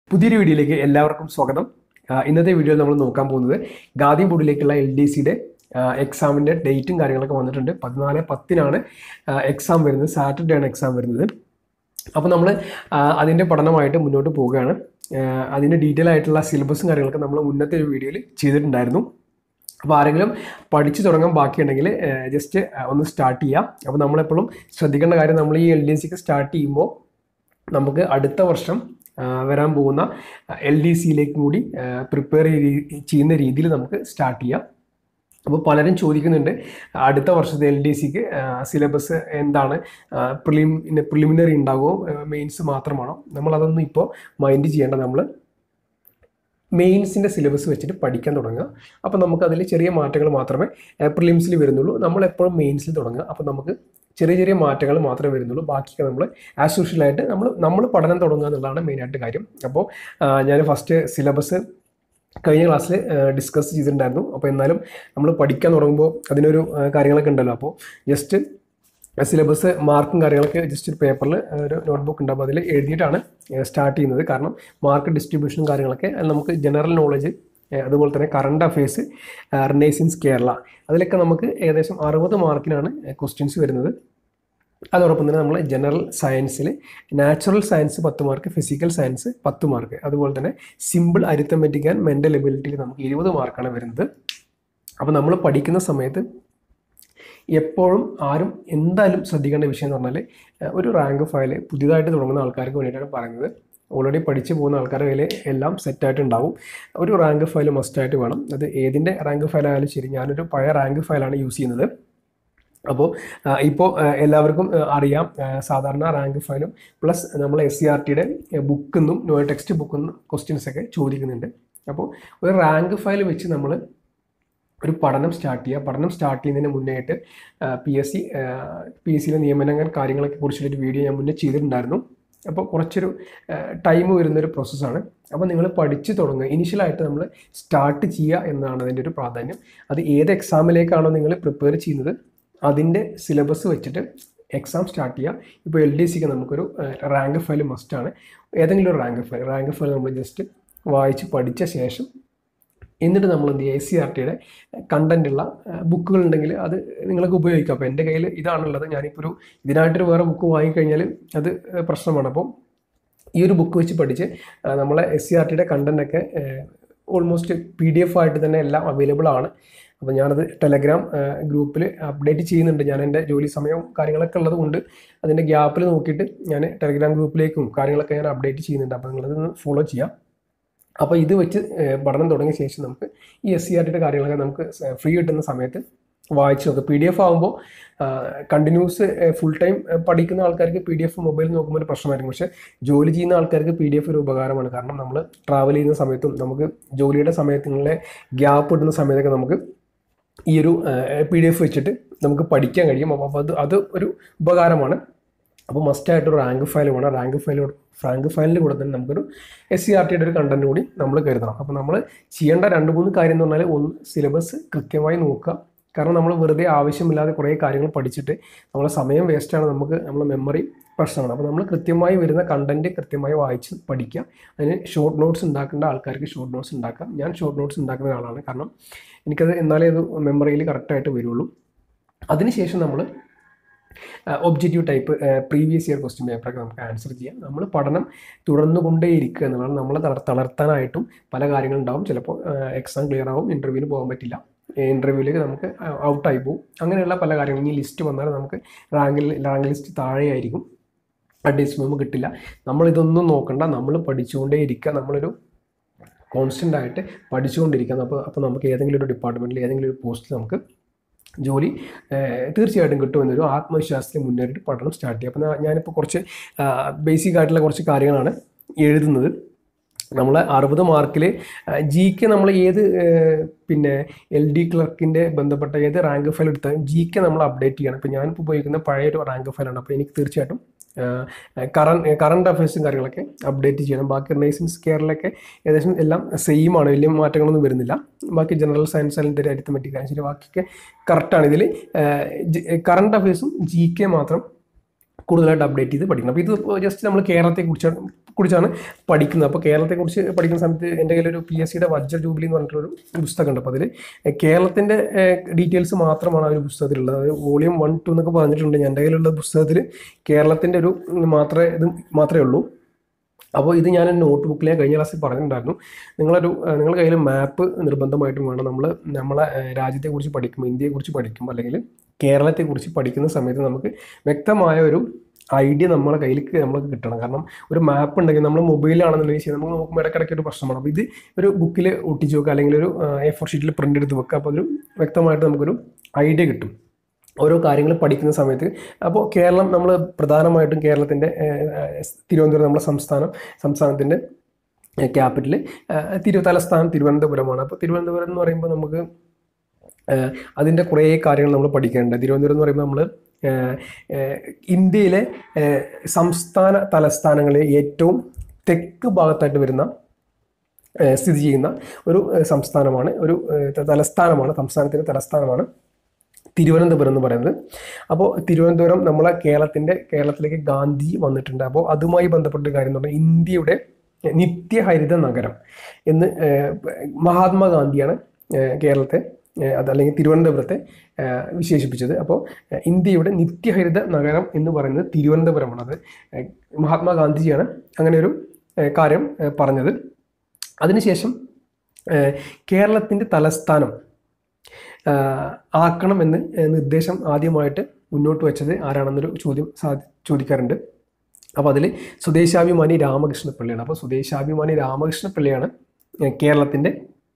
പുതിയൊരു വീഡിയോയിലേക്ക് എല്ലാവർക്കും സ്വാഗതം ആ, ഇന്നത്തെ വീഡിയോയിൽ നമ്മൾ നോക്കാൻ പോകുന്നത് ഗാന്ധി ബോർഡിലേക്കുള്ള എൽ ഡി സിയുടെ എക്സാമിൻ്റെ ഡേറ്റും കാര്യങ്ങളൊക്കെ വന്നിട്ടുണ്ട് പതിനാല് പത്തിനാണ് എക്സാം വരുന്നത് സാറ്റർഡേ ആണ് എക്സാം വരുന്നത് അപ്പോൾ നമ്മൾ അതിൻ്റെ പഠനമായിട്ട് മുന്നോട്ട് പോവുകയാണ് ആ, അതിൻ്റെ ഡീറ്റെയിൽ ആയിട്ടുള്ള സിലബസും കാര്യങ്ങളൊക്കെ നമ്മൾ മുന്നത്തെ ഒരു വീഡിയോയിൽ ചെയ്തിട്ടുണ്ടായിരുന്നു അപ്പോൾ ആരെങ്കിലും പഠിച്ചു തുടങ്ങാൻ ബാക്കിയുണ്ടെങ്കിൽ ജസ്റ്റ് ഒന്ന് സ്റ്റാർട്ട് ചെയ്യാം അപ്പോൾ നമ്മളെപ്പോഴും ശ്രദ്ധിക്കേണ്ട കാര്യം നമ്മൾ ഈ എൽ ഡി സിക്ക് സ്റ്റാർട്ട് ചെയ്യുമ്പോൾ നമുക്ക് അടുത്ത വർഷം ആ, വരാൻ പോകുന്ന എൽ ഡി സിയിലേക്കും കൂടി പ്രിപ്പയർ ചെയ്യുന്ന രീതിയിൽ നമുക്ക് സ്റ്റാർട്ട് ചെയ്യാം അപ്പോൾ പലരും ചോദിക്കുന്നുണ്ട് അടുത്ത വർഷത്തെ എൽ ഡി സിക്ക് സിലബസ് എന്താണ് പ്രിലിം പ്രിലിമിനറി ഉണ്ടാകുമോ മെയിൻസ് മാത്രമാണോ നമ്മളതൊന്നും ഇപ്പോൾ മൈൻഡ് ചെയ്യേണ്ട നമ്മൾ മെയിൻസിൻ്റെ സിലബസ് വെച്ചിട്ട് പഠിക്കാൻ തുടങ്ങുക അപ്പോൾ നമുക്ക് അതിൽ ചെറിയ മാറ്റങ്ങൾ മാത്രമേ പ്രിലിംസിൽ വരുന്നുള്ളൂ നമ്മൾ എപ്പോഴും മെയിൻസിൽ തുടങ്ങുക അപ്പോൾ നമുക്ക് ചെറിയ ചെറിയ മാറ്റങ്ങൾ മാത്രമേ വരുന്നുള്ളൂ ബാക്കിയൊക്കെ നമ്മൾ ആസ് യൂഷ്വലായിട്ട് നമ്മൾ നമ്മൾ പഠനം തുടങ്ങുക എന്നുള്ളതാണ് മെയിനായിട്ട് കാര്യം അപ്പോൾ ഞാൻ ഫസ്റ്റ് സിലബസ് കഴിഞ്ഞ ക്ലാസ്സിൽ ഡിസ്കസ് ചെയ്തിട്ടുണ്ടായിരുന്നു അപ്പോൾ എന്നാലും നമ്മൾ പഠിക്കാൻ തുടങ്ങുമ്പോൾ അതിനൊരു ആ, കാര്യങ്ങളൊക്കെ ഉണ്ടല്ലോ അപ്പോൾ ജസ്റ്റ് സിലബസ് മാർക്കും കാര്യങ്ങളൊക്കെ ജസ്റ്റ് ഒരു പേപ്പറിൽ ഒരു നോട്ട്ബുക്ക് ഉണ്ടാകും അതിൽ എഴുതിയിട്ടാണ് സ്റ്റാർട്ട് ചെയ്യുന്നത് കാരണം മാർക്ക് ഡിസ്ട്രിബ്യൂഷനും കാര്യങ്ങളൊക്കെ നമുക്ക് ജനറൽ നോളജ് അതുപോലെ തന്നെ കറണ്ട് അഫയേഴ്സ് റിനേസിൻസ് കേരള അതിലൊക്കെ നമുക്ക് ഏകദേശം അറുപത് മാർക്കിനാണ് ക്വസ്റ്റ്യൻസ് വരുന്നത് അതോടൊപ്പം തന്നെ നമ്മൾ ജനറൽ സയൻസിൽ നാച്ചുറൽ സയൻസ് പത്ത് മാർക്ക് ഫിസിക്കൽ സയൻസ് പത്ത് മാർക്ക് അതുപോലെ തന്നെ സിമ്പിൾ അരിത്തമെറ്റിക് ആൻഡ് മെൻ്റൽ എബിലിറ്റിയിൽ നമുക്ക് ഇരുപത് മാർക്കാണ് വരുന്നത് അപ്പോൾ നമ്മൾ പഠിക്കുന്ന സമയത്ത് എപ്പോഴും ആരും എന്തായാലും ശ്രദ്ധിക്കേണ്ട വിഷയം എന്ന് പറഞ്ഞാൽ ഏഹ്, ഒരു റാങ്ക് ഫയൽ പുതിയതായിട്ട് തുടങ്ങുന്ന ആൾക്കാർക്ക് വേണ്ടിയിട്ടാണ് പറയുന്നത് ഓൾറെഡി പഠിച്ചു പോകുന്ന ആൾക്കാരുടെ കയ്യിൽ എല്ലാം സെറ്റായിട്ട് ഉണ്ടാവും ഒരു റാങ്ക് ഫയൽ മസ്റ്റായിട്ട് വേണം അത് ഏതിൻ്റെ റാങ്ക് ഫയൽ ആയാലും ശരി ഞാനൊരു പഴയ റാങ്ക് ഫയലാണ് യൂസ് ചെയ്യുന്നത് അപ്പോൾ ഇപ്പോൾ എല്ലാവർക്കും ആ, അറിയാം ആ, സാധാരണ റാങ്ക് ഫയലും പ്ലസ് നമ്മൾ എസ് സി ആർ ടിയുടെ ബുക്കിന്നും നോ ടെക്സ്റ്റ് ബുക്കിന്നും ക്വസ്റ്റ്യൻസ് ഒക്കെ ചോദിക്കുന്നുണ്ട് അപ്പോൾ ഒരു റാങ്ക് ഫയൽ വെച്ച് നമ്മൾ ഒരു പഠനം സ്റ്റാർട്ട് ചെയ്യുക പഠനം സ്റ്റാർട്ട് ചെയ്യുന്നതിന് മുന്നേ ആയിട്ട് P S C P S സിയിലെ നിയമനങ്ങൾ കാര്യങ്ങളൊക്കെ കുറിച്ചുള്ളൊരു വീഡിയോ ഞാൻ മുന്നേ ചെയ്തിട്ടുണ്ടായിരുന്നു അപ്പോൾ കുറച്ചൊരു ടൈം വരുന്നൊരു പ്രോസസ്സാണ് അപ്പോൾ നിങ്ങൾ പഠിച്ച് തുടങ്ങുക ഇനിഷ്യലായിട്ട് നമ്മൾ സ്റ്റാർട്ട് ചെയ്യുക എന്നാണ് അതിൻ്റെ ഒരു പ്രാധാന്യം അത് ഏത് എക്സാമിലേക്കാണോ നിങ്ങൾ പ്രിപ്പയർ ചെയ്യുന്നത് അതിൻ്റെ സിലബസ് വെച്ചിട്ട് എക്സാം സ്റ്റാർട്ട് ചെയ്യുക ഇപ്പോൾ എൽ ഡി സിക്ക് നമുക്കൊരു റാങ്ക് ഫയൽ മസ്റ്റാണ് ഏതെങ്കിലും ഒരു റാങ്ക് ഫയൽ റാങ്ക് ഫയൽ നമ്മൾ ജസ്റ്റ് വായിച്ച് പഠിച്ച ശേഷം എന്നിട്ട് നമ്മൾ എന്ത് ചെയ്യുക എസ് സി ആർ ടിയുടെ കണ്ടൻറ്റുള്ള ബുക്കുകൾ ഉണ്ടെങ്കിൽ അത് നിങ്ങൾക്ക് ഉപയോഗിക്കാം അപ്പോൾ എൻ്റെ കയ്യിൽ ഇതാണുള്ളത് ഞാനിപ്പോൾ ഒരു ഇതിനായിട്ടൊരു വേറെ ബുക്ക് വാങ്ങിക്കഴിഞ്ഞാൽ അത് പ്രശ്നമാണ് അപ്പോൾ ഈ ഒരു ബുക്ക് വെച്ച് പഠിച്ച് ആ, നമ്മളെ എസ് സി ആർ ടിയുടെ കണ്ടൻറ്റൊക്കെ ഓൾമോസ്റ്റ് പി ഡി എഫ് ആയിട്ട് തന്നെ എല്ലാം അവൈലബിൾ ആണ് അപ്പോൾ ഞാനത് ടെലഗ്രാം ഗ്രൂപ്പിൽ അപ്ഡേറ്റ് ചെയ്യുന്നുണ്ട് ഞാൻ എൻ്റെ ജോലി സമയവും കാര്യങ്ങളൊക്കെ ഉള്ളത് കൊണ്ട് അതിൻ്റെ ഗ്യാപ്പിൽ നോക്കിയിട്ട് ഞാൻ ടെലഗ്രാം ഗ്രൂപ്പിലേക്കും കാര്യങ്ങളൊക്കെ ഞാൻ അപ്ഡേറ്റ് ചെയ്യുന്നുണ്ട് അപ്പോൾ നിങ്ങളത് ഫോളോ ചെയ്യാം അപ്പോൾ ഇത് വെച്ച് ഏഹ്, പഠനം തുടങ്ങിയ ശേഷം നമുക്ക് ഈ എസ് സി ആർ ടിയുടെ കാര്യങ്ങളൊക്കെ നമുക്ക് ഫ്രീ കിട്ടുന്ന സമയത്ത് വായിച്ച് നോക്കാം പി ഡി എഫ് ആകുമ്പോൾ കണ്ടിന്യൂസ് ഫുൾ ടൈം പഠിക്കുന്ന ആൾക്കാർക്ക് പി ഡി എഫ് മൊബൈൽ നോക്കുമ്പോൾ ഒരു പ്രശ്നമായിരിക്കും പക്ഷേ ജോലി ചെയ്യുന്ന ആൾക്കാർക്ക് പി ഡി എഫ് ഒരു ഉപകാരമാണ് കാരണം നമ്മൾ ട്രാവൽ ചെയ്യുന്ന സമയത്തും നമുക്ക് ജോലിയുടെ സമയത്തുള്ള ഗ്യാപ്പ് ഇടുന്ന സമയത്തൊക്കെ നമുക്ക് ഈ ഒരു പി ഡി എഫ് വെച്ചിട്ട് നമുക്ക് പഠിക്കാൻ കഴിയും അപ്പോൾ അത് അത് ഒരു ഉപകാരമാണ് അപ്പോൾ മസ്റ്റായിട്ട് ഒരു റാങ്ക് ഫയൽ വേണം റാങ്ക് ഫയൽ റാങ്ക് ഫയലിൻ്റെ കൂടെ തന്നെ നമുക്കൊരു എസ് സി ആർ ടിയുടെ ഒരു കണ്ടന്റ് കൂടി നമ്മൾ കരുതണം അപ്പോൾ നമ്മൾ ചെയ്യേണ്ട രണ്ട് മൂന്ന് കാര്യം എന്ന് പറഞ്ഞാൽ ഒന്ന് സിലബസ് കൃത്യമായി നോക്കുക കാരണം നമ്മൾ വെറുതെ ആവശ്യമില്ലാതെ കുറേ കാര്യങ്ങൾ പഠിച്ചിട്ട് നമ്മളെ സമയം വേസ്റ്റാണ് നമുക്ക് നമ്മളെ മെമ്മറി പ്രശ്നമാണ് അപ്പോൾ നമ്മൾ കൃത്യമായി വരുന്ന കണ്ടന്റ് കൃത്യമായി വായിച്ച് പഠിക്കുക അതിന് ഷോർട്ട് നോട്ട്സ് ഉണ്ടാക്കേണ്ട ആൾക്കാർക്ക് ഷോർട്ട് നോട്ട്സ് ഉണ്ടാക്കാം ഞാൻ ഷോർട്ട് നോട്ട്സ് ഉണ്ടാക്കുന്ന ഒരാളാണ് കാരണം എനിക്കത് എന്നാലേ അത് മെമ്മറിയിൽ കറക്റ്റായിട്ട് വരുള്ളൂ അതിനുശേഷം നമ്മൾ objective type previous year question പേപ്പറൊക്കെ നമുക്ക് ആൻസർ ചെയ്യാം നമ്മൾ പഠനം തുടർന്നുകൊണ്ടേയിരിക്കുക എന്നുള്ളതാണ് നമ്മളെ തളർ തളർത്താനായിട്ടും പല കാര്യങ്ങളുണ്ടാവും ചിലപ്പോൾ എക്സാം ക്ലിയർ ആവും ഇൻ്റർവ്യൂവിന് പോകാൻ പറ്റില്ല ഇൻ്റർവ്യൂവിലേക്ക് നമുക്ക് ഔട്ടായി പോകും അങ്ങനെയുള്ള പല കാര്യങ്ങളും ഇനി ലിസ്റ്റ് വന്നാൽ നമുക്ക് റാങ്കിൽ റാങ്ക് ലിസ്റ്റ് താഴെയായിരിക്കും അഡ്ജസ്റ്റ്മെൻറ്റ് കിട്ടില്ല നമ്മളിതൊന്നും നോക്കണ്ട നമ്മൾ പഠിച്ചുകൊണ്ടേ ഇരിക്കുക നമ്മളൊരു കോൺസ്റ്റൻ്റ് ആയിട്ട് പഠിച്ചുകൊണ്ടിരിക്കുക അപ്പോൾ അപ്പോൾ നമുക്ക് ഏതെങ്കിലും ഒരു ഡിപ്പാർട്ട്മെൻറ്റിൽ ഏതെങ്കിലും ഒരു പോസ്റ്റിൽ നമുക്ക് ജോലി ഏഹ്, തീർച്ചയായിട്ടും കിട്ടുമെന്നൊരു ആത്മവിശ്വാസത്തിൽ മുന്നേറിയിട്ട് പഠനം സ്റ്റാർട്ട് ചെയ്യും അപ്പോൾ ഞാൻ- ഞാനിപ്പോൾ കുറച്ച് ബേസിക് ആയിട്ടുള്ള കുറച്ച് കാര്യങ്ങളാണ് എഴുതുന്നത് നമ്മൾ അറുപത് മാർക്കിൽ ജി കെ നമ്മൾ ഏത് ഏഹ്, പിന്നെ എൽ ഡി ക്ലർക്കിൻ്റെ ബന്ധപ്പെട്ട ഏത് റാങ്ക് ഫയൽ എടുത്താലും ജി കെ നമ്മൾ അപ്ഡേറ്റ് ചെയ്യണം ഇപ്പോൾ ഞാനിപ്പോൾ ഉപയോഗിക്കുന്ന പഴയൊരു റാങ്ക് ഫയലാണ് അപ്പോൾ എനിക്ക് തീർച്ചയായിട്ടും കറണ്ട് കറണ്ട് അഫയേഴ്സും കാര്യങ്ങളൊക്കെ അപ്ഡേറ്റ് ചെയ്യണം ബാക്കി റിനേഷൻസ് കെയറിലൊക്കെ ഏകദേശം എല്ലാം സെയിം ആണ് വലിയ മാറ്റങ്ങളൊന്നും വരുന്നില്ല ബാക്കി ജനറൽ സയൻസ് അല്ലെങ്കിൽ അരിത്തമെറ്റിക് ആൻഡ് ശരി ബാക്കിയൊക്കെ കറക്റ്റാണ് ഇതിൽ കറണ്ട് അഫയേഴ്സും ജി കെ മാത്രം കൂടുതലായിട്ട് അപ്ഡേറ്റ് ചെയ്ത് പഠിക്കണം അപ്പോൾ ഇത് ജസ്റ്റ് നമ്മൾ കേരളത്തെ കുറിച്ചാണ് കുറിച്ചാണ് പഠിക്കുന്നത് അപ്പോൾ കേരളത്തെക്കുറിച്ച് പഠിക്കുന്ന സമയത്ത് എൻ്റെ കയ്യിൽ ഒരു പി എസ് സിയുടെ വജ്ര ജൂബിലി എന്ന് പറഞ്ഞിട്ടുള്ളൊരു പുസ്തകമുണ്ട് അപ്പോൾ അതിൽ കേരളത്തിൻ്റെ ഡീറ്റെയിൽസ് മാത്രമാണ് ആ ഒരു പുസ്തകത്തിലുള്ളത് അതായത് വോളിയം വൺ ടു എന്നൊക്കെ പറഞ്ഞിട്ടുണ്ട് എൻ്റെ കയ്യിലുള്ള പുസ്തകത്തിൽ കേരളത്തിൻ്റെ ഒരു മാത്രമേ ഇത് മാത്രമേ ഉള്ളൂ അപ്പോൾ ഇത് ഞാൻ നോട്ട് ബുക്കിൽ ഞാൻ കഴിഞ്ഞ ക്ലാസ്സിൽ പറഞ്ഞിട്ടുണ്ടായിരുന്നു നിങ്ങളൊരു ഏഹ് നിങ്ങളുടെ കയ്യിൽ മാപ്പ് നിർബന്ധമായിട്ടും വേണം നമ്മൾ നമ്മളെ ഏഹ് രാജ്യത്തെക്കുറിച്ച് പഠിക്കുമ്പോൾ ഇന്ത്യയെക്കുറിച്ച് പഠിക്കുമ്പോൾ അല്ലെങ്കിൽ കേരളത്തെക്കുറിച്ച് പഠിക്കുന്ന സമയത്ത് നമുക്ക് വ്യക്തമായ ഒരു ഐഡിയ നമ്മളെ കയ്യിലേക്ക് നമ്മൾക്ക് കിട്ടണം കാരണം ഒരു മാപ്പ് ഉണ്ടെങ്കിൽ നമ്മൾ മൊബൈലാണെന്നുണ്ടെങ്കിൽ ശരി നമുക്ക് നോക്കുമ്പോൾ ഇടയ്ക്കിടയ്ക്ക് ഒരു പ്രശ്നമാണ് അപ്പോൾ ഇത് ഒരു ബുക്കിൽ ഒട്ടിച്ച് വെക്കുക അല്ലെങ്കിൽ ഒരു എ ഫോർ ഷീറ്റിൽ പ്രിൻ്റ് എടുത്ത് വെക്കുക അപ്പോൾ ഒരു വ്യക്തമായിട്ട് നമുക്കൊരു ഐഡിയ കിട്ടും ഓരോ കാര്യങ്ങൾ പഠിക്കുന്ന സമയത്ത് അപ്പോൾ കേരളം നമ്മൾ പ്രധാനമായിട്ടും കേരളത്തിൻ്റെ തിരുവനന്തപുരം നമ്മുടെ സംസ്ഥാനം സംസ്ഥാനത്തിൻ്റെ ക്യാപിറ്റൽ തിരു തലസ്ഥാനം തിരുവനന്തപുരമാണ് അപ്പോൾ തിരുവനന്തപുരം എന്ന് പറയുമ്പോൾ നമുക്ക് ഏഹ് അതിൻ്റെ കുറേ കാര്യങ്ങൾ നമ്മൾ പഠിക്കേണ്ടത് തിരുവനന്തപുരം എന്ന് പറയുമ്പോൾ നമ്മൾ ഏഹ് ഏഹ് ഇന്ത്യയിലെ ഏഹ് സംസ്ഥാന തലസ്ഥാനങ്ങളിൽ ഏറ്റവും തെക്ക് ഭാഗത്തായിട്ട് വരുന്ന ഏഹ് സ്ഥിതി ചെയ്യുന്ന ഒരു ഏഹ് സംസ്ഥാനമാണ് ഒരു ഏഹ് തലസ്ഥാനമാണ് സംസ്ഥാനത്തിൻ്റെ തലസ്ഥാനമാണ് തിരുവനന്തപുരം എന്ന് പറയുന്നത് അപ്പോൾ തിരുവനന്തപുരം നമ്മളെ കേരളത്തിൻ്റെ കേരളത്തിലേക്ക് ഗാന്ധി വന്നിട്ടുണ്ട് അപ്പോൾ അതുമായി ബന്ധപ്പെട്ട ഒരു കാര്യം എന്ന് പറഞ്ഞാൽ ഇന്ത്യയുടെ നിത്യഹരിത നഗരം എന്ന് ഏഹ്, മഹാത്മാഗാന്ധിയാണ് ഏഹ്, കേരളത്തെ ഏഹ്, അതല്ലെങ്കിൽ തിരുവനന്തപുരത്തെ ഏഹ്, വിശേഷിപ്പിച്ചത് അപ്പോൾ ഏഹ്, ഇന്ത്യയുടെ നിത്യഹരിത നഗരം എന്ന് പറയുന്നത് തിരുവനന്തപുരമാണ് അത് ഏഹ്, മഹാത്മാഗാന്ധിജിയാണ് അങ്ങനെ ഒരു ഏഹ്, കാര്യം ഏഹ്, പറഞ്ഞത് അതിനുശേഷം ഏഹ്, കേരളത്തിൻ്റെ തലസ്ഥാനം ആഹ് ആക്കണമെന്ന് ഏഹ് നിർദ്ദേശം ആദ്യമായിട്ട് മുന്നോട്ട് വെച്ചത് ആരാണെന്നൊരു ചോദ്യം സാ ചോദിക്കാറുണ്ട് അപ്പോൾ അതിൽ സ്വദേശാഭിമാനി രാമകൃഷ്ണപിള്ളയാണ് അപ്പോൾ സ്വദേശാഭിമാനി രാമകൃഷ്ണപിള്ളയാണ് ഏഹ് കേരളത്തിൻ്റെ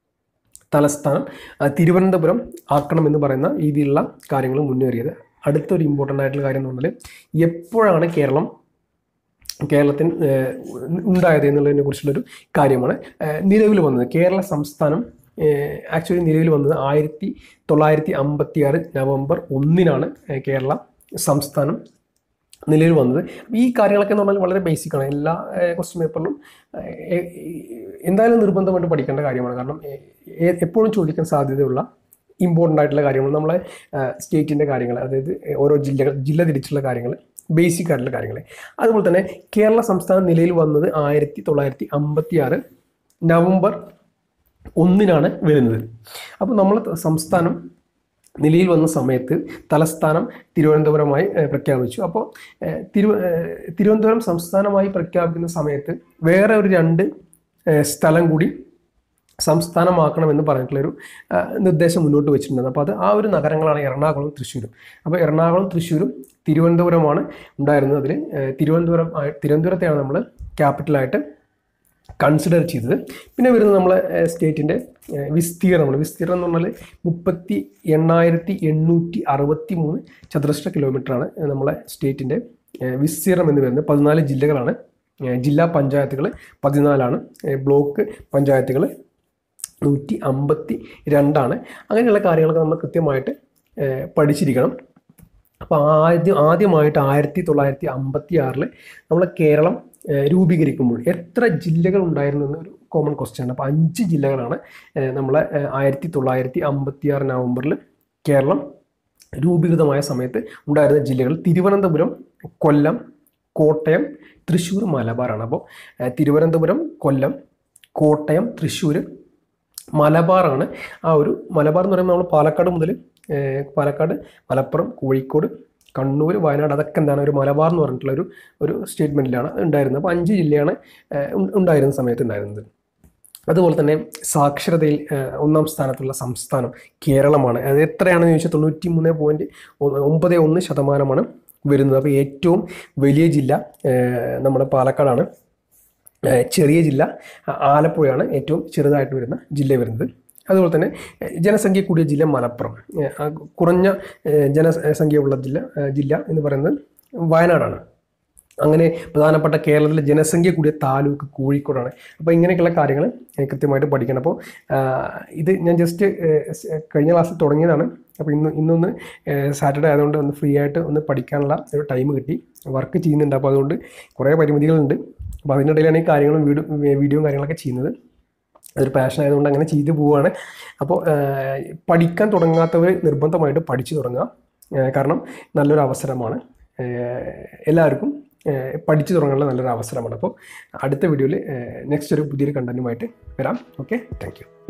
തലസ്ഥാനം ആ, തിരുവനന്തപുരം ആക്കണമെന്ന് പറയുന്ന രീതിയിലുള്ള കാര്യങ്ങൾ മുന്നേറിയത് അടുത്തൊരു ഇമ്പോർട്ടൻ്റ് ആയിട്ടുള്ള കാര്യം എന്ന് പറഞ്ഞാൽ എപ്പോഴാണ് കേരളം കേരളത്തിന് ഏഹ്, ഉണ്ടായത് എന്നുള്ളതിനെ കുറിച്ചുള്ളൊരു കാര്യമാണ് ഏഹ്, നിലവിൽ വന്നത് കേരള സംസ്ഥാനം ആക്ച്വലി നിലവിൽ വന്നത് ആയിരത്തി തൊള്ളായിരത്തി അമ്പത്തി ആറ് നവംബർ ഒന്നിനാണ് ഏഹ്, കേരള സംസ്ഥാനം നിലവിൽ വന്നത് അപ്പോൾ ഈ കാര്യങ്ങളൊക്കെ എന്ന് പറഞ്ഞാൽ വളരെ ബേസിക് ആണ് എല്ലാ ക്വസ്റ്റ്യൻ പേപ്പറിലും ഏഹ്, എന്തായാലും നിർബന്ധമായിട്ട് പഠിക്കേണ്ട കാര്യമാണ് കാരണം ഏഹ്, ഏ- എപ്പോഴും ചോദിക്കാൻ സാധ്യതയുള്ള ഇമ്പോർട്ടൻ്റ് ആയിട്ടുള്ള കാര്യങ്ങൾ നമ്മളെ സ്റ്റേറ്റിൻ്റെ കാര്യങ്ങൾ അതായത് ഓരോ ജില്ലകൾ ജില്ല തിരിച്ചുള്ള കാര്യങ്ങൾ ബേസിക് ആയിട്ടുള്ള കാര്യങ്ങൾ അതുപോലെ തന്നെ കേരള സംസ്ഥാനം നിലയിൽ വന്നത് ആയിരത്തി തൊള്ളായിരത്തി അമ്പത്തി ആറ് നവംബർ ഒന്നിനാണ് വരുന്നത് അപ്പോൾ നമ്മൾ സംസ്ഥാനം നിലയിൽ വന്ന സമയത്ത് തലസ്ഥാനം തിരുവനന്തപുരമായി ഏഹ്, പ്രഖ്യാപിച്ചു അപ്പോൾ ഏഹ്, തിരു ഏഹ്, തിരുവനന്തപുരം സംസ്ഥാനമായി പ്രഖ്യാപിക്കുന്ന സമയത്ത് വേറെ ഒരു രണ്ട് ഏഹ്, സ്ഥലം കൂടി സംസ്ഥാനമാക്കണമെന്ന് പറഞ്ഞിട്ടുള്ളൊരു ആ, നിർദ്ദേശം മുന്നോട്ട് വെച്ചിട്ടുണ്ട് അപ്പോൾ അത് ആ ഒരു നഗരങ്ങളാണ് എറണാകുളം തൃശ്ശൂരും അപ്പോൾ എറണാകുളം തൃശ്ശൂരും തിരുവനന്തപുരമാണ് ഉണ്ടായിരുന്നത് അതിൽ തിരുവനന്തപുരം ആയി- തിരുവനന്തപുരത്തെയാണ് നമ്മൾ ക്യാപിറ്റലായിട്ട് കൺസിഡർ ചെയ്തത് പിന്നെ വരുന്നത് നമ്മളെ സ്റ്റേറ്റിൻ്റെ വിസ്തീർണമാണ് വിസ്തീർണം എന്ന് പറഞ്ഞാൽ മുപ്പത്തി എണ്ണായിരത്തി എണ്ണൂറ്റി അറുപത്തി മൂന്ന് ചതുരശ്ര കിലോമീറ്ററാണ് നമ്മളെ സ്റ്റേറ്റിൻ്റെ വിസ്തീർണം എന്ന് വരുന്നത് പതിനാല് ജില്ലകളാണ് ഏഹ് ജില്ലാ പഞ്ചായത്തുകൾ പതിനാലാണ് ഏഹ് ബ്ലോക്ക് പഞ്ചായത്തുകൾ നൂറ്റി അമ്പത്തി രണ്ടാണ് അങ്ങനെയുള്ള കാര്യങ്ങളൊക്കെ നമ്മൾ കൃത്യമായിട്ട് ഏഹ് പഠിച്ചിരിക്കണം അപ്പോൾ ആദ്യം ആദ്യമായിട്ട് ആയിരത്തി തൊള്ളായിരത്തി അമ്പത്തി ആറിൽ നമ്മളെ കേരളം ഏഹ് രൂപീകരിക്കുമ്പോൾ എത്ര ജില്ലകൾ ഉണ്ടായിരുന്നു എന്നൊരു കോമൺ ക്വസ്റ്റ്യൻ ആണ് അപ്പോൾ അഞ്ച് ജില്ലകളാണ് ഏഹ് നമ്മളെ ഏഹ് ആയിരത്തി തൊള്ളായിരത്തി അമ്പത്തി ആറ് നവംബറിൽ കേരളം രൂപീകൃതമായ സമയത്ത് ഉണ്ടായിരുന്ന ജില്ലകൾ തിരുവനന്തപുരം കൊല്ലം കോട്ടയം തൃശ്ശൂർ മലബാറാണ് അപ്പോൾ ഏഹ് തിരുവനന്തപുരം കൊല്ലം കോട്ടയം തൃശ്ശൂർ മലബാറാണ് ആ ഒരു മലബാർ എന്ന് പറയുമ്പോൾ നമ്മൾ പാലക്കാട് മുതൽ ഏഹ് പാലക്കാട് മലപ്പുറം കോഴിക്കോട് കണ്ണൂർ വയനാട് അതൊക്കെ എന്താണ് ഒരു മലബാർ എന്ന് പറഞ്ഞിട്ടുള്ള ഒരു ഒരു സ്റ്റേറ്റ്മെൻറ്റിലാണ് ഉണ്ടായിരുന്നത് അപ്പോൾ അഞ്ച് ജില്ലയാണ് ഏഹ് ഉ- ഉണ്ടായിരുന്ന സമയത്ത് ഉണ്ടായിരുന്നത് അതുപോലെ തന്നെ സാക്ഷരതയിൽ ഏഹ് ഒന്നാം സ്ഥാനത്തുള്ള സംസ്ഥാനം കേരളമാണ് അത് എത്രയാണെന്ന് ചോദിച്ചാൽ തൊണ്ണൂറ്റി മൂന്ന് പോയിൻറ്റ് ഒമ്പത് ഒന്ന് ശതമാനമാണ് വരുന്നത് അപ്പോൾ ഏറ്റവും വലിയ ജില്ല ഏഹ് നമ്മുടെ പാലക്കാടാണ് ഏഹ് ചെറിയ ജില്ല ആ- ആലപ്പുഴയാണ് ഏറ്റവും ചെറുതായിട്ട് വരുന്ന ജില്ല വരുന്നത് അതുപോലെ തന്നെ ഏഹ് ജനസംഖ്യ കൂടിയ ജില്ല മലപ്പുറം ഏഹ് ആ കുറഞ്ഞ ഏഹ് ജനസംഖ്യ ഉള്ള ജില്ല ഏഹ് ജില്ല എന്ന് പറയുന്നത് വയനാടാണ് അങ്ങനെ പ്രധാനപ്പെട്ട കേരളത്തിലെ ജനസംഖ്യ കൂടിയ താലൂക്ക് കോഴിക്കോടാണ് അപ്പോൾ ഇങ്ങനെയൊക്കെയുള്ള കാര്യങ്ങൾ ഏഹ് കൃത്യമായിട്ട് പഠിക്കണം അപ്പോൾ ആഹ് ഇത് ഞാൻ ജസ്റ്റ് കഴിഞ്ഞ ക്ലാസ്സിൽ തുടങ്ങിയതാണ് അപ്പോൾ ഇന്ന് ഇന്നൊന്ന് സാറ്റർഡേ ആയതുകൊണ്ട് ഒന്ന് ഫ്രീ ആയിട്ട് ഒന്ന് പഠിക്കാനുള്ള ഒരു ടൈം കിട്ടി വർക്ക് ചെയ്യുന്നുണ്ട് അപ്പോൾ അതുകൊണ്ട് കുറേ പരിമിതികളുണ്ട് അപ്പോൾ അതിൻ്റെ ഇടയിലാണ് ഈ കാര്യങ്ങളും വീഡിയോ വീഡിയോയും കാര്യങ്ങളൊക്കെ ചെയ്യുന്നത് അതൊരു പാഷൻ ആയതുകൊണ്ട് അങ്ങനെ ചെയ്തു പോവുകയാണ് അപ്പോൾ ആഹ് പഠിക്കാൻ തുടങ്ങാത്തവർ നിർബന്ധമായിട്ട് പഠിച്ചു തുടങ്ങുക ആഹ് കാരണം നല്ലൊരു അവസരമാണ് എല്ലാവർക്കും ഏഹ്, പഠിച്ചു തുടങ്ങാനുള്ള നല്ലൊരു അവസരമാണ് അപ്പോൾ അടുത്ത വീഡിയോയിൽ നെക്സ്റ്റ് ഒരു പുതിയൊരു കണ്ടന്റുമായിട്ട് വരാം ഓക്കെ താങ്ക് യു